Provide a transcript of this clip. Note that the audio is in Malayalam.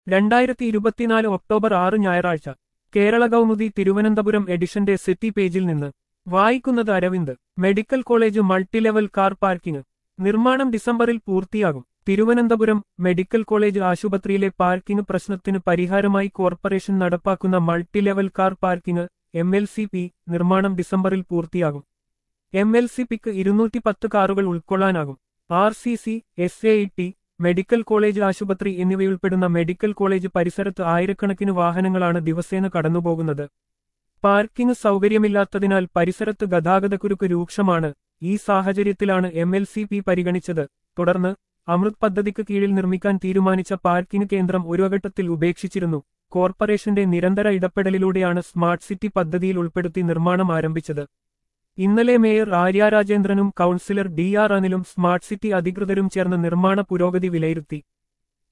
രണ്ടായിരത്തി ഇരുപത്തിനാല് ഒക്ടോബർ ആറ് ഞായറാഴ്ച കേരള കൗമുദി തിരുവനന്തപുരം എഡിഷന്റെ സിറ്റി പേജിൽ നിന്ന് വായിക്കുന്നത് Aravind medical college multilevel car parking നിർമ്മാണം ഡിസംബറിൽ പൂർത്തിയാകും തിരുവനന്തപുരം മെഡിക്കൽ കോളേജ് ആശുപത്രിയിലെ പാർക്കിംഗ് പ്രശ്നത്തിന് പരിഹാരമായി കോർപ്പറേഷൻ നടപ്പാക്കുന്ന multilevel car parking M L C P നിർമ്മാണം ഡിസംബറിൽ പൂർത്തിയാകും എം എൽ സി പിക്ക് ഇരുന്നൂറ്റി പത്ത് കാറുകൾ ഉൾക്കൊള്ളാനാകും R C C S A T medical college ആശുപത്രി എന്നിവയുൾപ്പെടുന്ന മെഡിക്കൽ കോളേജ് പരിസരത്ത് ആയിരക്കണക്കിന് വാഹനങ്ങളാണ് ദിവസേന കടന്നുപോകുന്നത് പാർക്കിംഗ് സൗകര്യമില്ലാത്തതിനാൽ പരിസരത്ത് ഗതാഗതക്കുരുക്ക് രൂക്ഷമാണ് ഈ സാഹചര്യത്തിലാണ് എം എൽ സി പി പരിഗണിച്ചത് തുടർന്ന് അമൃത് പദ്ധതിക്ക് കീഴിൽ നിർമ്മിക്കാൻ തീരുമാനിച്ച പാർക്കിംഗ് കേന്ദ്രം ഒരു ഘട്ടത്തിൽ ഉപേക്ഷിച്ചിരുന്നു കോർപ്പറേഷന്റെ നിരന്തര ഇടപെടലിലൂടെയാണ് സ്മാർട്ട് സിറ്റി പദ്ധതിയിൽ ഉൾപ്പെടുത്തി നിർമ്മാണം ആരംഭിച്ചത് ഇന്നലെ മേയർ ആര്യ രാജേന്ദ്രനും കൌൺസിലർ ഡി ആർ അനിലും സ്മാർട്ട് സിറ്റി അധികൃതരും ചേർന്ന് നിർമ്മാണ പുരോഗതി വിലയിരുത്തി